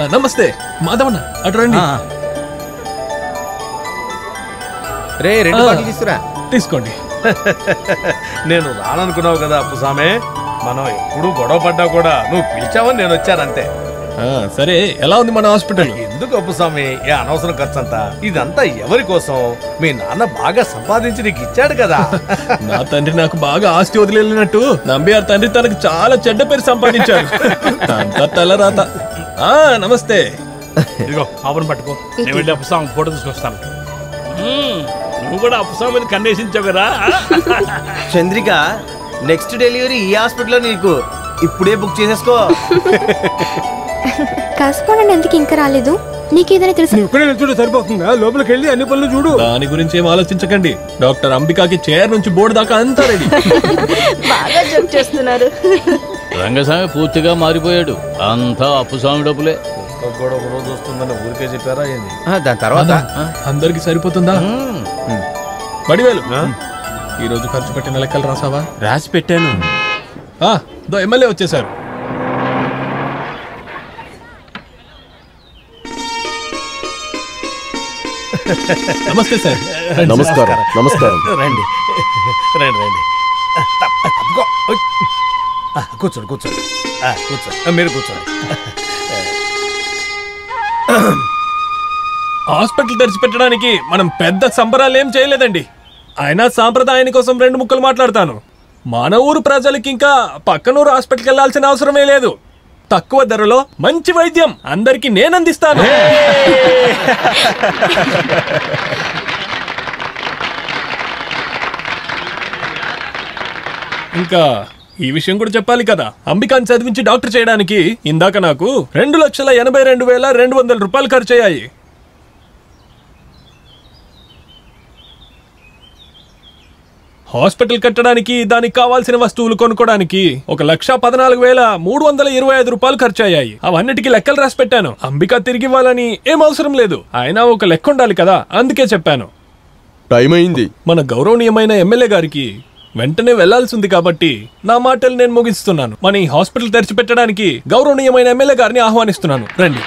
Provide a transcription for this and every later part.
ఆ, నమస్తే మాధవన్న అటు రండి రే రెండు ఆ. బాటిల్ తీసుకురా తీసుకోండి నేను రాననుకున్నావు కదా అప్పుసామే మనం ఎప్పుడు గొడవ పడ్డా కూడా నువ్వు పిలిచావని నేను వచ్చానంతే ఆ, సరే ఎలా ఉంది మన హాస్పిటల్ ఎందుకు అప్పుస్వామి ఏ అనవసరం ఖర్చు అంతా ఇదంతా ఎవరి కోసం మీ నాన్న బాగా సంపాదించి నీకు ఇచ్చాడు కదా నా తండ్రి నాకు బాగా ఆస్తి వదిలేనట్టు నంబియార్ తండ్రి తనకు చాలా చెడ్డ పేరు సంపాదించాడు అంతా తలరాత ఆ నమస్తే ఇదిగో ఆపను పట్టుకో నేను వెళ్ళి అప్పుస్వామి ఫోటో తీసుకొస్తాను మ్మ్, నువ్వు కూడా అప్పుస్వామి మీద కన్నేసించావు కదా చంద్రిక నెక్స్ట్ డెలివరీ ఈ హాస్పిటల్లో నీకు ఇప్పుడే బుక్ చేసేసుకో కరస్పాండెంట్ ఎందుకు ఇంకా రాలేదు నీకేదైనా తెలుసు నువ్వు ఇక్కడే నిల్చుంటే సరిపోతుందా లోపలికి వెళ్ళి అన్ని పనులు చూడు దాని గురించి ఏం ఆలోచించకండి డాక్టర్ అంబికాకి చైర్ నుంచి బోర్డు దాకా అంతా రెడీ బాగా జోక్ చేస్తున్నారు రంగస్వామి పూర్తిగా మారిపోయాడు అంతా అప్పుస్వామి డబ్బులే ఒక్క గొడవ ఒక రోజు వస్తుందని ఊరికే చెప్పారా ఏంది ఆ, దాని తర్వాత ఆ, అందరికి సరిపోతుందా మ్మ్. పడివేలు ఈ రోజు ఖర్చు పెట్టిన లెక్కలు రాసావా రాసి పెట్టాను ఆ, దో ఎమ్మెల్యే వచ్చేసారు నమస్తే సార్ రండి సార్. నమస్కారం నమస్కారం రండి రండి రండి తప్ప- తప్పుకో. ఓయ్. ఆ, కూర్చోండి కూర్చోండి ఆ, కూర్చోండి ఆ, మీరు కూర్చోండి హాస్పిటల్ తెరిచిపెట్టడానికి మనం పెద్ద సంబరాలు ఏం చేయలేదండి అయినా సాంప్రదాయాని కోసం రెండు ముక్కలు మాట్లాడతాను మన ఊరు ప్రజలకి ఇంకా పక్కనూరు హాస్పిటల్కి వెళ్ళాల్సిన అవసరమే లేదు తక్కువ ధరలో మంచి వైద్యం అందరికి నేను అందిస్తాను ఇంకా ఈ విషయం కూడా చెప్పాలి కదా అంబికాని చదివించి డాక్టర్ చేయడానికి ఇందాక నాకు రెండు లక్షల ఎనభై రెండు వేల రెండు వందల రూపాయలు ఖర్చు అయ్యాయి హాస్పిటల్ కట్టడానికి దానికి కావాల్సిన వస్తువులు కొనుక్కోడానికి ఒక లక్ష పద్నాలుగు వేల మూడు వందల ఇరవై ఐదు రూపాయలు ఖర్చు అయ్యాయి అవన్నిటికీ లెక్కలు రాసి పెట్టాను అంబిక తిరిగి ఇవ్వాలని ఏం అవసరం లేదు అయినా ఒక లెక్క ఉండాలి కదా అందుకే చెప్పాను టైం అయింది మన గౌరవనీయమైన ఎమ్మెల్యే గారికి వెంటనే వెళ్లాల్సింది కాబట్టి నా మాటలు నేను ముగిస్తున్నాను మన ఈ హాస్పిటల్ తెరిచిపెట్టడానికి గౌరవనీయమైన ఎమ్మెల్యే గారిని ఆహ్వానిస్తున్నాను రండి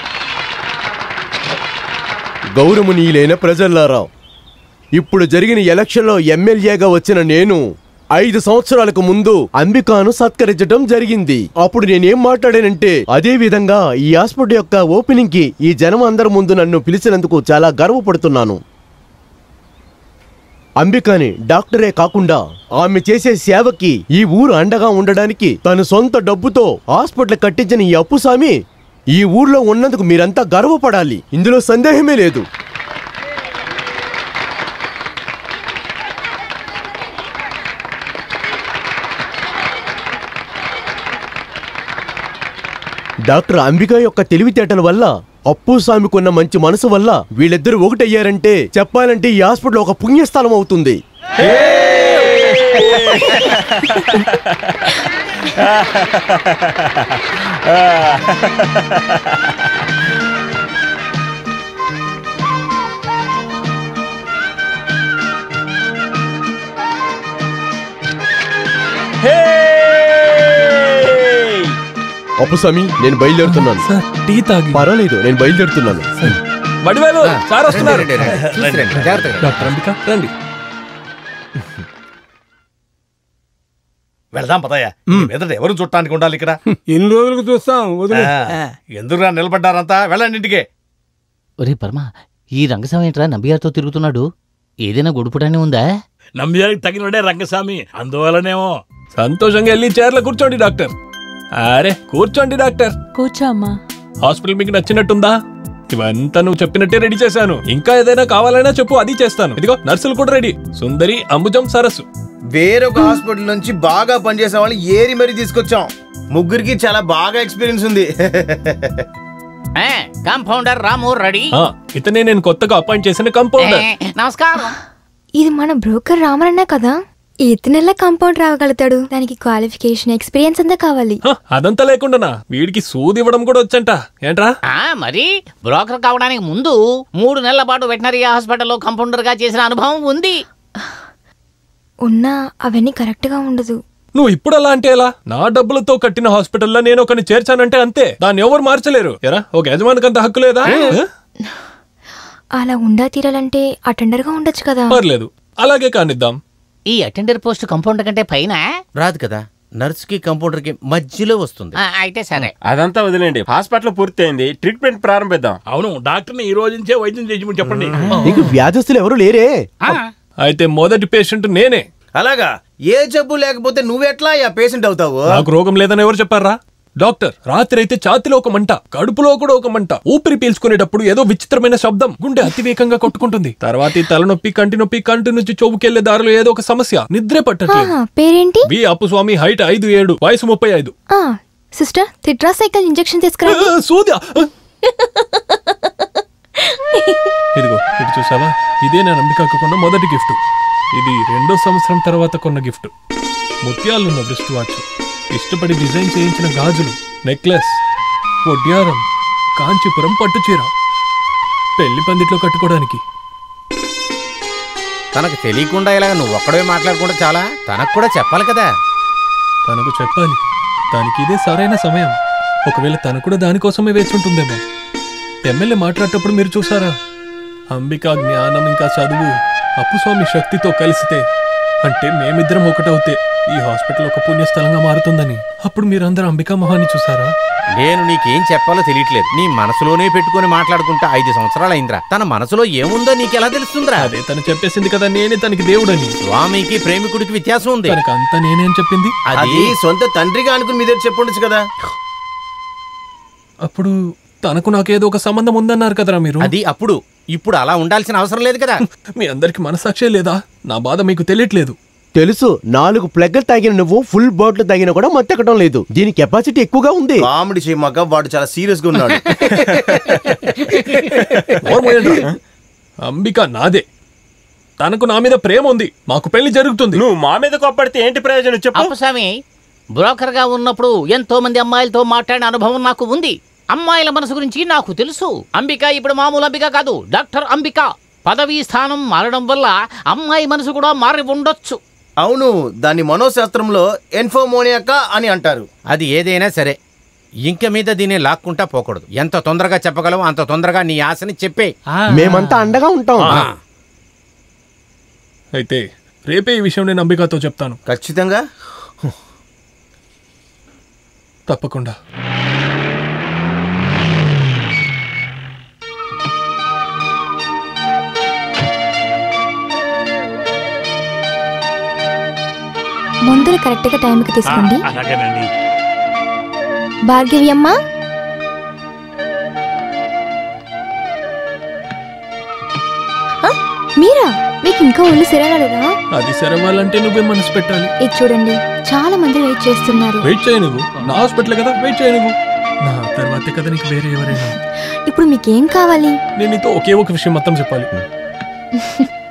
గౌరవనీయులైన ప్రజల్లారా ఇప్పుడు జరిగిన ఎలక్షన్లో ఎమ్మెల్యేగా వచ్చిన నేను ఐదు సంవత్సరాలకు ముందు అంబికాను సత్కరించడం జరిగింది అప్పుడు నేనేం మాట్లాడానంటే అదే విధంగా ఈ హాస్పిటల్ యొక్క ఓపెనింగ్ కి ఈ జనం అందరి ముందు నన్ను పిలిచినందుకు చాలా గర్వపడుతున్నాను అంబికాని డాక్టరే కాకుండా ఆమె చేసే సేవకి ఈ ఊరు అండగా ఉండడానికి తన సొంత డబ్బుతో హాస్పిటల్ కట్టించిన ఈ అప్పుస్వామి ఈ ఊర్లో ఉన్నందుకు మీరంతా గర్వపడాలి ఇందులో సందేహమే లేదు డాక్టర్ అంబిక యొక్క తెలివితేటల వల్ల అప్పు స్వామికున్న మంచి మనసు వల్ల వీళ్ళిద్దరూ ఒకటయ్యారంటే చెప్పాలంటే ఈ హాస్పిటల్ ఒక పుణ్యస్థలం అవుతుంది అప్పు స్వామి నేను బయలుదేరుతున్నాను సార్ టీ తాగి పర్వాలేదు నేను బయలుదేరుతున్నాను వడివేలు సార్ వస్తున్నారు రండి, రండి, రండి. చూసి రండి, జాగ్రత్తగా. డాక్టర్ అంబిక రండి వెళ్దాం పదయ్య ఎదుట ఎవరు చుట్టానికి ఉండాలి ఇక్కడ ఎన్ని రోజులకు చూస్తాం వదిలే ఆ, ఎందుకురా నిలబడ్డారంతా వెళ్ళండి ఇంటికి ఒరే పరమ ఈ రంగస్వామి ఏంట్రా నంబియార్తో తిరుగుతున్నాడు ఏదైనా గొడుపుటానే ఉందా నంబియారికి తగినడే రంగస్వామి అందువలనేమో సంతోషంగా వెళ్ళి చైర్లో కూర్చోండి డాక్టర్ అరే కూర్చోండి డాక్టర్ కూర్చో అమ్మా హాస్పిటల్ మీకు నచ్చినట్టుందా ఇవంతా నువ్వు చెప్పినట్టే రెడీ చేశాను ఇంకా ఏదైనా కావాలన్నా చెప్పు అది చేస్తాను ఇదిగో నర్సులు కూడా రెడీ సుందరి అంబుజం సరస్సు వేరొక హాస్పిటల్ నుంచి బాగా పనిచేసే వాళ్ళని ఏరి మరీ తీసుకొచ్చాం ముగ్గురికి చాలా బాగా ఎక్స్పీరియన్స్ ఉంది కాంపౌండర్ రాము రెడీ ఆ, ఇతనే నేను కొత్తగా అపాయింట్ చేసిన కంపౌండర్ నమస్కారం ఇది మన బ్రోకర్ రామరన్న కదా ఇతనెల్లా కాంపౌండ్ రాగలుగుతాడు దానికి క్వాలిఫికేషన్ ఎక్స్పీరియన్స్ అంతా కావాలి హ, అదంతా లేకుండానా వీడికి సూది ఇవ్వడం కూడా వచ్చంట ఏంట్రా ఆ మరి బ్రోకర్ కావడానికి ముందు మూడు నెలల పాటు వెటనరీ హాస్పిటల్లో కంపౌండర్ గా చేసిన అనుభవం ఉంది ఉన్నా అవన్నీ కరెక్ట్ గా ఉండదు నువ్వు ఇప్పుడు అలా అంటే ఎలా నా డబ్బులతో కట్టిన హాస్పిటల్లో నేను ఒకరిని చేర్చానంటే అంతే దాన్ని ఎవరు మార్చలేరు ఎరా ఒక యజమానికి అంత హక్కు లేదా ఆ? అలా ఉండా తీరాలంటే అటెండర్గా ఉండొచ్చు కదా పర్లేదు అలాగే కానిద్దాం ఈ అటెండర్ పోస్ట్ కంపౌండర్ కంటే పైన రాదు కదా నర్సుకి కంపౌండర్కి మధ్యలో వస్తుంది ఆ, అయితే సరే అదంతా వదిలేండి హాస్పిటల్ పూర్తయింది ట్రీట్మెంట్ ప్రారంభిద్దాం అవును డాక్టర్ని ఈ రోజు నుంచే వైద్యం చేయమని చెప్పండి నీకు వ్యాధస్తులు ఎవరు లేరే ఆ, అయితే మొదటి పేషెంట్ నేనే అలాగా ఏ జబ్బు లేకపోతే నువ్వెట్లా ఆ పేషెంట్ అవుతావు నాకు రోగం లేదని ఎవరు చెప్పారా డాక్టర్ రాత్రి అయితే ఛాతిలో ఒక మంట కడుపులో కూడా ఒక మంట ఊపిరి పీల్చుకునేటప్పుడు ఏదో విచిత్రమైన శబ్దం గుండె అతివేగంగా కొట్టుకుంటుంది తర్వాత ఈ తలనొప్పి కంటి నొప్పి కంటి నుంచి చెవుకెళ్లే దారిలో ఏదో ఒక సమస్య నిద్రే పట్టట్లేదు ఆహా, పేరేంటి వి అప్పుస్వామి హైట్ ఐదు ఏడు వయసు ముప్పై ఐదు ఆ, సిస్టర్ తిట్రాసైకిల్ ఇంజెక్షన్ తీసుకురా ఆ, సూద్యా ఆ. ఇదిగో ఇటు చూసావా ఇదే నేను అంబికాకు కొన్న మొదటి గిఫ్ట్ ఇది రెండో సంవత్సరం తర్వాత కొన్న గిఫ్ట్ ముత్యాలున్న బ్రిస్ట్ వాచ్ ఇష్టపడి డిజైన్ చేయించిన గాజులు నెక్లెస్ వడ్యారం కాంచీపురం పట్టు చీర పెళ్లి పందిట్లో కట్టుకోవడానికి తనకు తెలియకుండా ఇలాగ నువ్వు ఒక్కడే మాట్లాడకుండా చాలా తనకు కూడా చెప్పాలి కదా తనకు చెప్పాలి దానికి ఇదే సరైన సమయం ఒకవేళ తను కూడా దానికోసమే వేచుంటుందేమో ఎమ్మెల్యే మాట్లాడేటప్పుడు మీరు చూసారా అంబికా జ్ఞానం ఇంకా చదువు అప్పుస్వామి శక్తితో కలిసితే అంటే మేమిద్దరం ఒకటవుతే ఈ హాస్పిటల్ ఒక పుణ్యస్థలంగా మారుతుందని అప్పుడు మీరందరూ అంబికా మొహాన్ని చూసారా నేను నీకేం చెప్పాలో తెలియట్లేదు నీ మనసులోనే పెట్టుకొని మాట్లాడుకుంటా ఐదు సంవత్సరాలు అయిందిరా తన మనసులో ఏముందో నీకెలా తెలుస్తుందిరా అదే తను చెప్పేసింది కదా నేనే తనకి దేవుడని స్వామికి ప్రేమికుడికి వ్యత్యాసం ఉంది తనకు అంతా నేనే అని చెప్పింది అది సొంత తండ్రిగా అనుకుని మీ దగ్గర చెప్పుండొచ్చు కదా అప్పుడు తనకు నాకేదో ఒక సంబంధం ఉందన్నారు కదరా మీరు అది అప్పుడు ఇప్పుడు అలా ఉండాల్సిన అవసరం లేదు కదా మీ అందరికి మనసాక్షే లేదా నా బాధ మీకు తెలియట్లేదు తెలుసు నాలుగు ప్లగ్లు తాగిన నువ్వు ఫుల్ బాటిల్ తాగినా కూడా మత్తెక్కడం లేదు దీని కెపాసిటీ ఎక్కువగా ఉంది కామెడీ చేయమాక వాడు చాలా సీరియస్ గా ఉన్నాడు నోరు మూయండిరా. అంబిక నాదే తనకు నా మీద ప్రేమ ఉంది మాకు పెళ్లి జరుగుతుంది నువ్వు మా మీద కోప్పడితే ఏంటి ప్రయోజనం చెప్పు అప్పస్వామి బ్రోకర్ గా ఉన్నప్పుడు ఎంతో మంది అమ్మాయిలతో మాట్లాడిన అనుభవం నాకు ఉంది అమ్మాయిల మనసు గురించి నాకు తెలుసు అంబిక ఇప్పుడు మామూలు అంబిక కాదు డాక్టర్ అంబిక పదవీ స్థానం మారడం వల్ల అమ్మాయి మనసు కూడా మారి ఉండొచ్చు అవును దాన్ని మనోశాస్త్రంలో ఎన్ఫోమోనియాక అని అంటారు అది ఏదైనా సరే ఇంక మీద దీన్ని లాక్కుంటా పోకూడదు ఎంత తొందరగా చెప్పగలవు అంత తొందరగా నీ ఆశని చెప్పే మేమంతా అండగా ఉంటాం అయితే రేపే ఈ విషయం నేను అంబికతో చెప్తాను ఖచ్చితంగా తప్పకుండా మందులు కరెక్ట్గా టైంకి ఆ, తీసుకోండి అలాగేనండి భార్గవి అమ్మ ఆ, మీరా మీకు ఇంకా ఒళ్ళు సిరగలదా అది సెరవాలంటే నువ్వే మనసు పెట్టాలి ఇది చూడండి చాలా మంది వెయిట్ చేస్తున్నారు వెయిట్ చేయ నువ్వు నా హాస్పిటల్ కదా వెయిట్ చేయ నువ్వు నా తర్వాతే కదా నీకు వేరే ఎవరైనా ఇప్పుడు మీకేం కావాలి నేను నీతో ఒకే ఒక విషయం మొత్తం చెప్పాలి